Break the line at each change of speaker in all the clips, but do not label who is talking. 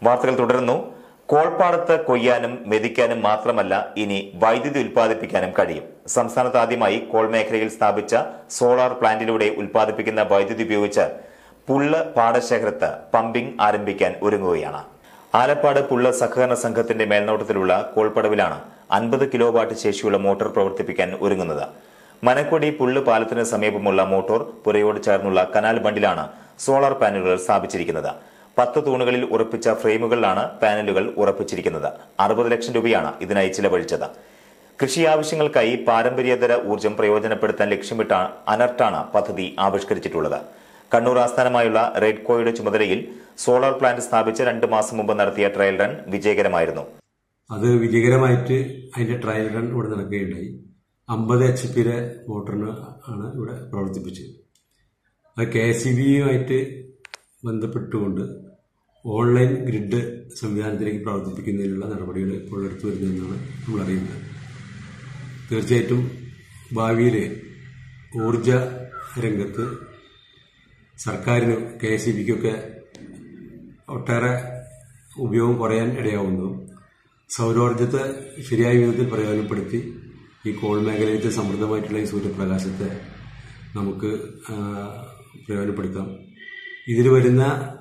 വാർത്തകൾ തുടരുന്നു കോൾപ്പാടത്ത് കൊയ്യാനും മെതിക്കാനും മാത്രമല്ല ഇനി വൈദ്യുതി ഉൽപ്പാദിപ്പിക്കാനും കഴിയും സംസ്ഥാനത്ത് ആദ്യമായി കോൾ മേഖലയിൽ സ്ഥാപിച്ച സോളാർ പ്ലാന്റിലൂടെ ഉൽപ്പാദിപ്പിക്കുന്ന വൈദ്യുതി ഉപയോഗിച്ച് പുള്ള് പാടശേഖരത്ത് പമ്പിംഗ് ആരംഭിക്കാൻ ഒരുങ്ങുകയാണ് ആലപ്പാട് പുള്ള സഹകരണ സംഘത്തിന്റെ മേൽനോട്ടത്തിലുള്ള കോൾപ്പടവിലാണ് അൻപത് കിലോ വാട്ട് ശേഷിയുള്ള മോട്ടോർ പ്രവർത്തിപ്പിക്കാൻ ഒരുങ്ങുന്നത് മനക്കൊടി പുള്ള് പാലത്തിന് സമീപമുള്ള മോട്ടോർ പുരയോട് ചേർന്നുള്ള കനാൽ ബണ്ടിലാണ് സോളാർ പാനലുകൾ സ്ഥാപിച്ചിരിക്കുന്നത് പത്ത് തൂണുകളിൽ ഉറപ്പിച്ച ഫ്രെയിമുകളിലാണ് പാനലുകൾ ഉറപ്പിച്ചിരിക്കുന്നത് അറുപത് ലക്ഷം രൂപയാണ് ഇതിനായി ചിലവഴിച്ചത് കൃഷി ആവശ്യങ്ങൾക്കായി പാരമ്പര്യേതര ഊർജ്ജം പ്രയോജനപ്പെടുത്താൻ ലക്ഷ്യമിട്ട അനർട്ടാണ് പദ്ധതി ആവിഷ്കരിച്ചിട്ടുള്ളത് കണ്ണൂർ ആസ്ഥാനമായുള്ള റെഡ്കോയുടെ ചുമതലയിൽ സോളാർ പ്ലാന്റ് സ്ഥാപിച്ച് രണ്ട് മാസം മുമ്പ് നടത്തിയ ട്രയൽ റൺ വിജയകരമായിരുന്നു
അത് വിജയകരമായിട്ട് അതിന്റെ ട്രയൽ റൺ ഇവിടെ നടക്കുകയുണ്ടായി അമ്പത് എച്ച് പിയുടെ മോട്ടറിന് ആണ് ഇവിടെ പ്രവർത്തിപ്പിച്ചത് അത് കെ എസ് സി ബിയുമായിട്ട് ബന്ധപ്പെട്ടുകൊണ്ട് ഓൺലൈൻ ഗ്രിഡ് സംവിധാനത്തിലേക്ക് പ്രവർത്തിപ്പിക്കുന്നതിനുള്ള നടപടികൾ ഇപ്പോൾ എടുത്തു വരുന്നതെന്നാണ് നമ്മൾ അറിയുന്നത് തീർച്ചയായിട്ടും ഭാവിയിൽ ഊർജ രംഗത്ത് സർക്കാരിന് കെ എസ് സി ബിക്കൊക്കെ ഒട്ടേറെ ഉപയോഗം കുറയാൻ ഇടയാവുന്നു സൗരോർജ്ജത്തെ ശരിയായ വിധത്തിൽ പ്രയോജനപ്പെടുത്തി ഈ കോൾ മേഖലയിലത്തെ സമൃദ്ധമായിട്ടുള്ള ഈ സൂര്യപ്രകാശത്തെ നമുക്ക് ആ, പ്രയോജനപ്പെടുത്താം ഇതിൽ വരുന്ന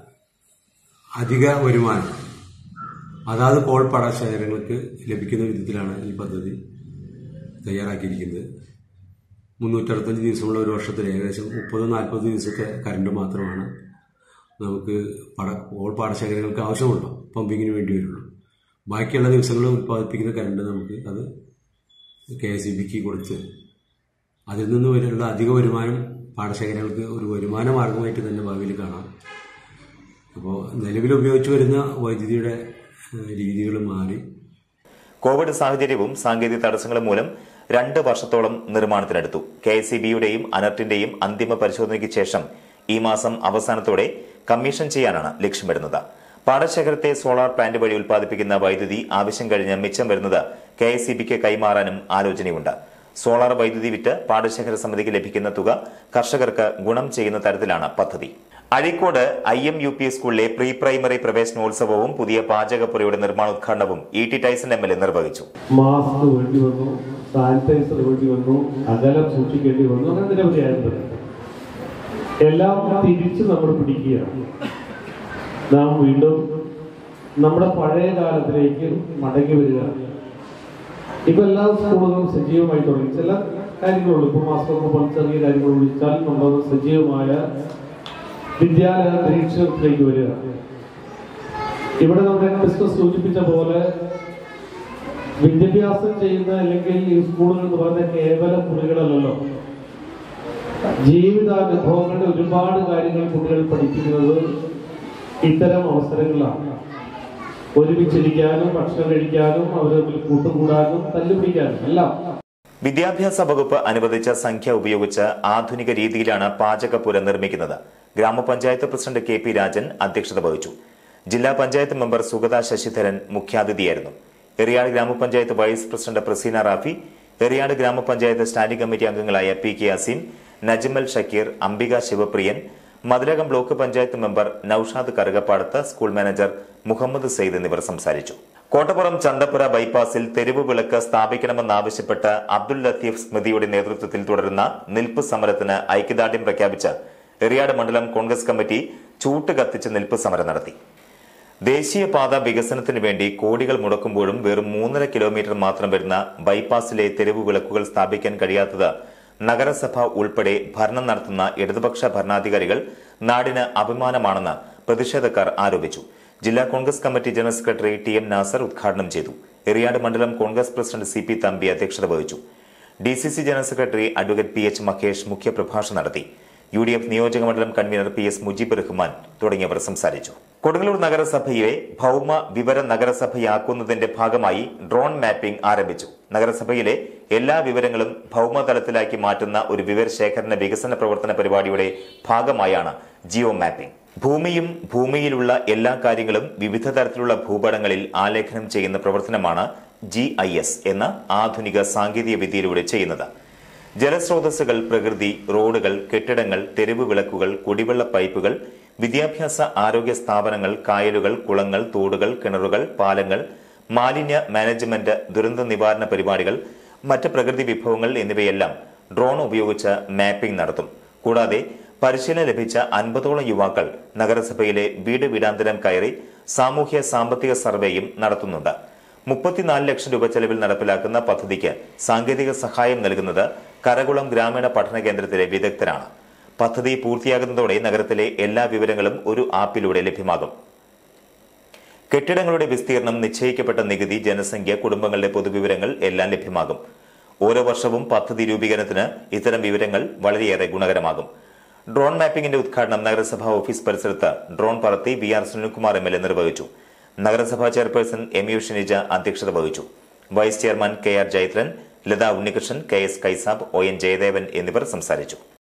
അധിക വരുമാനം അതാത് കോൾ പാടശേഖരങ്ങൾക്ക് ലഭിക്കുന്ന വിധത്തിലാണ് ഈ പദ്ധതി തയ്യാറാക്കിയിരിക്കുന്നത് മുന്നൂറ്ററുപത്തഞ്ച് ദിവസമുള്ള ഒരു വർഷത്തിൽ ഏകദേശം മുപ്പത് നാൽപ്പത് ദിവസത്തെ കറണ്ട് മാത്രമാണ് നമുക്ക് പട ഓൾ പാടശേഖരങ്ങൾക്ക് ആവശ്യമുള്ളൂ പമ്പിങ്ങിന് വേണ്ടി വരുള്ളൂ ബാക്കിയുള്ള ദിവസങ്ങളിൽ ഉൽപ്പാദിപ്പിക്കുന്ന കറണ്ട് നമുക്ക് അത് കെ എസ് ഇ ബിക്ക് കൊടുത്ത് അതിൽ നിന്ന് വരുന്ന അധിക വരുമാനം പാടശേഖരങ്ങൾക്ക് ഒരു വരുമാന മാർഗമായിട്ട് തന്നെ ഭാവിയിൽ കാണാം അപ്പോൾ നിലവിൽ ഉപയോഗിച്ച് വരുന്ന വൈദ്യുതിയുടെ രീതികൾ മാറി
കോവിഡ് സാഹചര്യവും സാങ്കേതിക തടസ്സങ്ങളും മൂലം രണ്ട് വർഷത്തോളം നിർമ്മാണത്തിനെടുത്തു കെ എസ് സി ബിയുടെയും അനർട്ടിന്റെയും അന്തിമ പരിശോധനയ്ക്ക് ശേഷം ഈ മാസം അവസാനത്തോടെ കമ്മീഷൻ ചെയ്യാനാണ് ലക്ഷ്യമിടുന്നത് പാടശേഖരത്തെ സോളാർ പ്ലാന്റ് വഴി ഉൽപ്പാദിപ്പിക്കുന്ന വൈദ്യുതി ആവശ്യം കഴിഞ്ഞ് മിച്ചം വരുന്നത് കെ എസ് സി ബിക്ക് കൈമാറാനും ആലോചനയുണ്ട് സോളാർ വൈദ്യുതി വിറ്റ് പാടശേഖര സമിതിക്ക് ലഭിക്കുന്ന തുക കർഷകർക്ക് ഗുണം ചെയ്യുന്ന തരത്തിലാണ് പദ്ധതി Azhikode I M U P സ്കൂളിലെ പ്രീ പ്രൈമറി പ്രവേശനോത്സവവും പുതിയ പാചകപ്പുരയുടെ നിർമ്മാണോദ്ഘാടനവും E T Tyson M L A നിർവഹിച്ചു
മാസ്ക് വേണ്ടി വന്നു സാനിറ്റൈസർ വേണ്ടി വന്നു അകലം സൂക്ഷിക്കേണ്ടി വന്നു അങ്ങനെ നിരവധിയായിരുന്നു എല്ലാം തിരിച്ച് നമ്മൾ പിടിക്കുകയാണ് നാം വീണ്ടും നമ്മുടെ പഴയ കാലത്തിലേക്ക് മടങ്ങി വരിക ഇപ്പൊ എല്ലാ സ്കൂളുകളും സജീവമായി തുടങ്ങി ചില കാര്യങ്ങളുള്ളൂ ഇപ്പൊ മാസ്ക് ഒക്കെ പോലെ ചെറിയ കാര്യങ്ങൾ വിളിച്ചാൽ നമ്മൾ സജീവമായ വിദ്യാലയ അന്തരീക്ഷത്തിലേക്ക് വരിക ഇവിടെ നമ്മുടെ ബിസിനസ് സൂചിപ്പിച്ച പോലെ വിദ്യാഭ്യാസം ചെയ്യുന്ന അല്ലെങ്കിൽ ഈ സ്കൂളുകൾ എന്ന് പറയുന്ന കേവല മുറികളല്ലല്ലോ ജീവിതാനുഭവങ്ങളുടെ ഒരുപാട് കാര്യങ്ങൾ കുട്ടികൾ പഠിക്കുന്നത് ഇത്തരം അവസരങ്ങളാണ് ഒരുമിച്ചിരിക്കാനും ഭക്ഷണം കഴിക്കാനും അവർ തമ്മിൽ കൂട്ടുകൂടാനും തല്ലുപിടിക്കാനും എല്ലാം
വിദ്യാഭ്യാസ വകുപ്പ് അനുവദിച്ച സംഖ്യ ഉപയോഗിച്ച് ആധുനിക രീതിയിലാണ് പാചകപ്പുര നിർമ്മിക്കുന്നത് ഗ്രാമപഞ്ചായത്ത് പ്രസിഡന്റ് കെ പി രാജൻ അധ്യക്ഷത വഹിച്ചു ജില്ലാ പഞ്ചായത്ത് മെമ്പർ സുഗത ശശിധരൻ മുഖ്യാതിഥിയായിരുന്നു എറിയാട് ഗ്രാമപഞ്ചായത്ത് വൈസ് പ്രസിഡന്റ് പ്രസീന റാഫി എറിയാട് ഗ്രാമപഞ്ചായത്ത് സ്റ്റാൻഡിംഗ് കമ്മിറ്റി അംഗങ്ങളായ P K Azeem Najmal Shakkeer Ambika Sivapriyan Mathilakam block panchayat member Noushad Karukappadath school manager Muhammad Sayed എന്നിവർ സംസാരിച്ചു കോട്ടപ്പുറം ചന്തപ്പുര ബൈപ്പാസിൽ തെരുവ് വിളക്ക് സ്ഥാപിക്കണമെന്നാവശ്യപ്പെട്ട് അബ്ദുൽ ലത്തീഫ് സ്മൃതിയുടെ നേതൃത്വത്തിൽ തുടരുന്ന നിൽപ്പ് സമരത്തിന് ഐക്യദാർഢ്യം പ്രഖ്യാപിച്ച് എറിയാട് മണ്ഡലം കോൺഗ്രസ് കമ്മിറ്റി ചൂട്ട് കത്തിച്ച് നിൽപ്പ് സമരം നടത്തി ദേശീയപാത വികസനത്തിന് വേണ്ടി കോടികൾ മുടക്കുമ്പോഴും വെറും മൂന്നര കിലോമീറ്റർ മാത്രം വരുന്ന ബൈപ്പാസിലെ തെരുവ് വിളക്കുകൾ സ്ഥാപിക്കാൻ കഴിയാത്തത് നഗരസഭ ഉൾപ്പെടെ ഭരണം നടത്തുന്ന ഇടതുപക്ഷ ഭരണാധികാരികൾ നാടിന് അഭിമാനമാണെന്ന് പ്രതിഷേധക്കാർ ആരോപിച്ചു ജില്ലാ Congress committee general secretary T M Nasar ഉദ്ഘാടനം ചെയ്തു എറിയാട് മണ്ഡലം Congress president C P Thampi അധ്യക്ഷത വഹിച്ചു D C C general secretary advocate P H Mahesh മുഖ്യപ്രഭാഷണം നടത്തി യു ഡി എഫ് നിയോജക മണ്ഡലം convener P S Mujeeb Rahman തുടങ്ങിയവർ സംസാരിച്ചു കൊടുങ്ങല്ലൂർ നഗരസഭയെ ഭൌമ വിവര നഗരസഭയാക്കുന്നതിന്റെ ഭാഗമായി ഡ്രോൺ മാപ്പിംഗ് ആരംഭിച്ചു നഗരസഭയിലെ എല്ലാ വിവരങ്ങളും ഭൌമതലത്തിലാക്കി മാറ്റുന്ന ഒരു വിവരശേഖരണ വികസന പ്രവർത്തന പരിപാടിയുടെ ഭാഗമായാണ് ജിയോ മാപ്പിംഗ് ഭൂമിയും ഭൂമിയിലുള്ള എല്ലാ കാര്യങ്ങളും വിവിധ തരത്തിലുള്ള ഭൂപടങ്ങളിൽ ആലേഖനം ചെയ്യുന്ന പ്രവർത്തനമാണ് ജി ഐ എസ് എന്ന ആധുനിക സാങ്കേതിക വിദ്യയിലൂടെ ചെയ്യുന്നത് ജലസ്രോതസ്സുകൾ പ്രകൃതി റോഡുകൾ കെട്ടിടങ്ങൾ തെരുവ് വിളക്കുകൾ കുടിവെള്ള പൈപ്പുകൾ വിദ്യാഭ്യാസ ആരോഗ്യ സ്ഥാപനങ്ങൾ കായലുകൾ കുളങ്ങൾ തോടുകൾ കിണറുകൾ പാലങ്ങൾ മാലിന്യ മാനേജ്മെന്റ് ദുരന്ത നിവാരണ പരിപാടികൾ മറ്റ് പ്രകൃതി വിഭവങ്ങൾ എന്നിവയെല്ലാം ഡ്രോൺ ഉപയോഗിച്ച് മാപ്പിംഗ് നടത്തും കൂടാതെ പരിശീലനം ലഭിച്ച അൻപതോളം യുവാക്കൾ നഗരസഭയിലെ വീട് വീടാന്തരം കയറി സാമൂഹ്യ സാമ്പത്തിക സർവേയും നടത്തുന്നുണ്ട് മുപ്പത്തിനാല് ലക്ഷം രൂപ ചെലവിൽ നടപ്പിലാക്കുന്ന പദ്ധതിക്ക് സാങ്കേതിക സഹായം നൽകുന്നത് കരകുളം ഗ്രാമീണ പഠന കേന്ദ്രത്തിലെ വിദഗ്ധരാണ് പദ്ധതി പൂർത്തിയാകുന്നതോടെ നഗരത്തിലെ എല്ലാ വിവരങ്ങളും ഒരു ആപ്പിലൂടെ ലഭ്യമാകും കെട്ടിടങ്ങളുടെ വിസ്തീർണം നിശ്ചയിക്കപ്പെട്ട നികുതി ജനസംഖ്യ കുടുംബങ്ങളുടെ പൊതുവിവരങ്ങൾ എല്ലാം ലഭ്യമാകും ഓരോ വർഷവും പദ്ധതി രൂപീകരണത്തിന് ഇത്തരം വിവരങ്ങൾ വളരെയേറെ ഗുണകരമാകും ഡ്രോൺ മാപ്പിംഗിന്റെ ഉദ്ഘാടനം നഗരസഭാ ഓഫീസ് പരിസരത്ത് ഡ്രോൺ പറത്തി V R Sunilkumar M L A നിർവഹിച്ചു നഗരസഭാ ചെയർപേഴ്സൺ എം യു ഷിനിജ അധ്യക്ഷത വഹിച്ചു vice chairman K R Jayathran Latha Unnikrishnan K S Kaisab O N Jayadevan എന്നിവർ സംസാരിച്ചു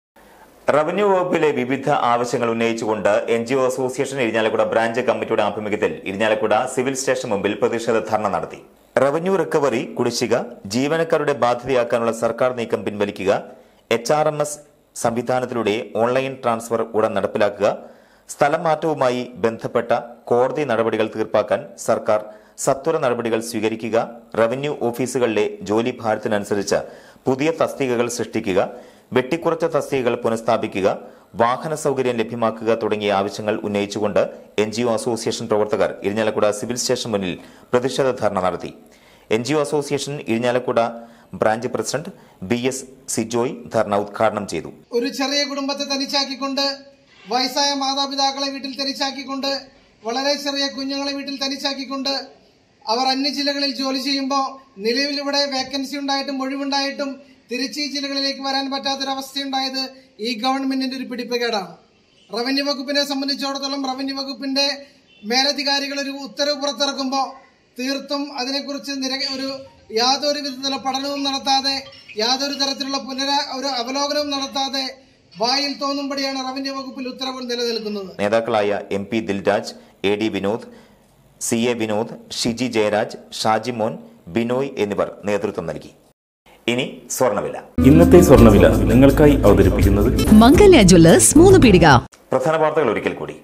റവന്യൂ വകുപ്പിലെ വിവിധ ആവശ്യങ്ങൾ ഉന്നയിച്ചുകൊണ്ട് N G O association Irinjalakuda branch കമ്മിറ്റിയുടെ ആഭിമുഖ്യത്തിൽ ഇരിഞ്ഞാലക്കുട സിവിൽ സ്റ്റേഷൻ മുമ്പിൽ പ്രതിഷേധ ധർണ നടത്തി റവന്യൂ റിക്കവറി കുടിശ്ശിക ജീവനക്കാരുടെ ബാധ്യതയാക്കാനുള്ള സർക്കാർ നീക്കം പിൻവലിക്കുക എച്ച് ആർ എം എസ് സംവിധാനത്തിലൂടെ ഓൺലൈൻ ട്രാൻസ്ഫർ ഉടൻ നടപ്പിലാക്കുക സ്ഥലം മാറ്റവുമായി ബന്ധപ്പെട്ട കോടതി നടപടികൾ തീർപ്പാക്കാൻ സർക്കാർ സത്വര നടപടികൾ സ്വീകരിക്കുക റവന്യൂ ഓഫീസുകളിലെ ജോലി ഭാരത്തിനനുസരിച്ച് പുതിയ തസ്തികകൾ സൃഷ്ടിക്കുക വെട്ടിക്കുറച്ച തസ്തികകൾ പുനഃസ്ഥാപിക്കുക വാഹന സൗകര്യം ലഭ്യമാക്കുക തുടങ്ങിയ ആവശ്യങ്ങൾ ഉന്നയിച്ചുകൊണ്ട് എൻ ജി ഒ അസോസിയേഷൻ പ്രവർത്തകർ ഇരിഞ്ഞാലക്കുട സിവിൽ സ്റ്റേഷൻ മുന്നിൽ പ്രതിഷേധ ധർണ നടത്തി N G O association Irinjalakuda branch president B S Sijoy ധർണ ഉദ്ഘാടനം ചെയ്തു
ഒരു ചെറിയ കുടുംബത്തെ തനിച്ചാക്കിക്കൊണ്ട് വയസ്സായ മാതാപിതാക്കളെ വീട്ടിൽ തനിച്ചാക്കിക്കൊണ്ട് വളരെ ചെറിയ കുഞ്ഞുങ്ങളെ വീട്ടിൽ തനിച്ചാക്കിക്കൊണ്ട് അവർ അന്യ ജില്ലകളിൽ ജോലി ചെയ്യുമ്പോൾ നിലവിൽ ഇവിടെ വേക്കൻസി ഉണ്ടായിട്ടും ഒഴിവുണ്ടായിട്ടും തിരിച്ച് ഈ ജില്ലകളിലേക്ക് വരാൻ പറ്റാത്തൊരവസ്ഥയുണ്ടായത് ഈ ഗവൺമെന്റിന്റെ ഒരു പിടിപ്പുകേടാണ് റവന്യൂ വകുപ്പിനെ സംബന്ധിച്ചിടത്തോളം റവന്യൂ വകുപ്പിന്റെ മേലധികാരികൾ ഒരു ഉത്തരവ് പുറത്തിറക്കുമ്പോൾ തീർത്തും അതിനെക്കുറിച്ച് നിര ഒരു യാതൊരു വിധത്തിലുള്ള പഠനവും നടത്താതെ യാതൊരു തരത്തിലുള്ള പുനര ഒരു അവലോകനവും നടത്താതെ വായിൽ തോന്നുമ്പടിയാണ് റവന്യൂ വകുപ്പിൽ ഉത്തരവ് നിലനിൽക്കുന്നത്
നേതാക്കളായ M P Dilraj A D Vinod C A Vinod Shiji Jayaraj Shajimon Binoy എന്നിവർ നേതൃത്വം നൽകി ഇനി സ്വർണ്ണവില
ഇന്നത്തെ സ്വർണ്ണവില നിങ്ങൾക്കായി അവതരിപ്പിക്കുന്നത്
മംഗല്യ ജ്വല്ലേഴ്സ് മൂന്ന് പീടിക
പ്രധാന വാർത്തകൾ ഒരിക്കൽ കൂടി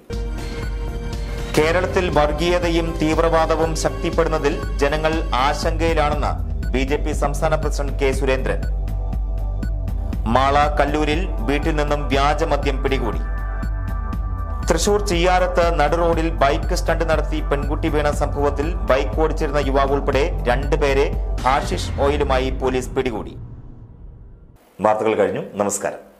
കേരളത്തിൽ വർഗീയതയും തീവ്രവാദവും ശക്തിപ്പെടുന്നതിൽ ജനങ്ങൾ ആശങ്കയിലാണെന്ന് ബി ജെ പി സംസ്ഥാന പ്രസിഡന്റ് കെ സുരേന്ദ്രൻ മാള കല്ലൂരിൽ വീട്ടിൽ നിന്നും വ്യാജമദ്യം പിടികൂടി തൃശൂർ ചിയ്യാരത്ത് നടുറോഡിൽ ബൈക്ക് സ്റ്റണ്ട് നടത്തി പെൺകുട്ടി വീണ സംഭവത്തിൽ ബൈക്ക് ഓടിച്ചിരുന്ന യുവാവ് ഉൾപ്പെടെ രണ്ടുപേരെ ഹാഷിഷ് ഓയിലുമായി പോലീസ് പിടികൂടി വാർത്തകൾ കഴിഞ്ഞു നമസ്കാരം